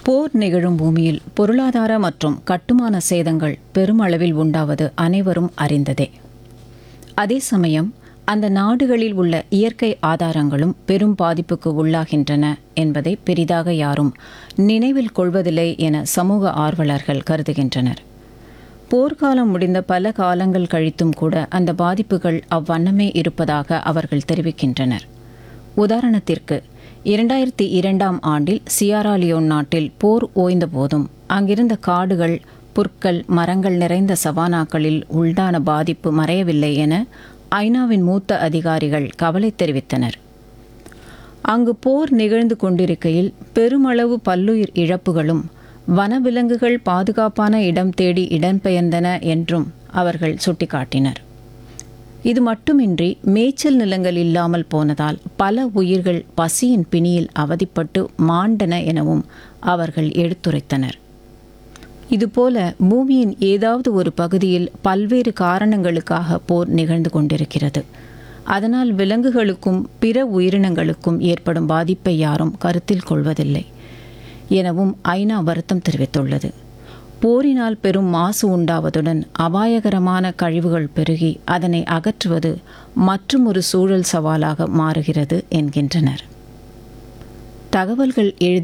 போர் நிகழும் பூமியில் பொருளாதார மற்றும் கட்டுமான சேதங்கள் பெருமளவில் உண்டாவது அனைவரும் அறிந்ததே அதே சமயம் அந்த நாடுகளில் உள்ள இயற்கை ஆதாரங்களும் பெரும் பாதிப்புக்கு உள்ளாகின்றன என்பதை பெரிதாக யாரும் நினைவில் கொள்வதில்லை என சமூக ஆர்வலர்கள் கருதுகின்றனர் போர்க்காலம் முடிந்த பல காலங்கள் கழித்தும் கூட அந்த பாதிப்புகள் அவ்வண்ணமே இருப்பதாக அவர்கள் தெரிவிக்கின்றனர் உதாரணத்திற்கு இரண்டாயிரத்தி இரண்டாம் ஆண்டில் சியாராலியோன் நாட்டில் போர் ஓய்ந்த போதும் அங்கிருந்த காடுகள் புற்கள் மரங்கள் நிறைந்த சவானாக்களில் உண்டான பாதிப்பு மறையவில்லை என ஐநாவின் மூத்த அதிகாரிகள் கவலை தெரிவித்தனர் அங்கு போர் நிகழ்ந்து கொண்டிருக்கையில் பெருமளவு பல்லுயிர் இழப்புகளும் வனவிலங்குகள் பாதுகாப்பான இடம் தேடி இடம்பெயர்ந்தன என்றும் அவர்கள் சுட்டிக்காட்டினர் இது மட்டுமின்றி மேய்ச்சல் நிலங்கள் இல்லாமல் போனதால் பல உயிர்கள் பசியின் பிணியில் அவதிப்பட்டு மாண்டன எனவும் அவர்கள் எடுத்துரைத்தனர் இதுபோல பூமியின் ஏதாவது ஒரு பகுதியில் பல்வேறு காரணங்களுக்காக போர் நிகழ்ந்து கொண்டிருக்கிறது அதனால் விலங்குகளுக்கும் பிற உயிரினங்களுக்கும் ஏற்படும் பாதிப்பை யாரும் கருத்தில் கொள்வதில்லை எனவும் ஐநா வருத்தம் தெரிவித்துள்ளது போரினால் பெரும் மாசு உண்டாவதுடன் அபாயகரமான கழிவுகள் பெருகி அதனை அகற்றுவது மற்றும் ஒரு சூழல் சவாலாக மாறுகிறது என்கின்றனர் தகவல்கள் எழுதி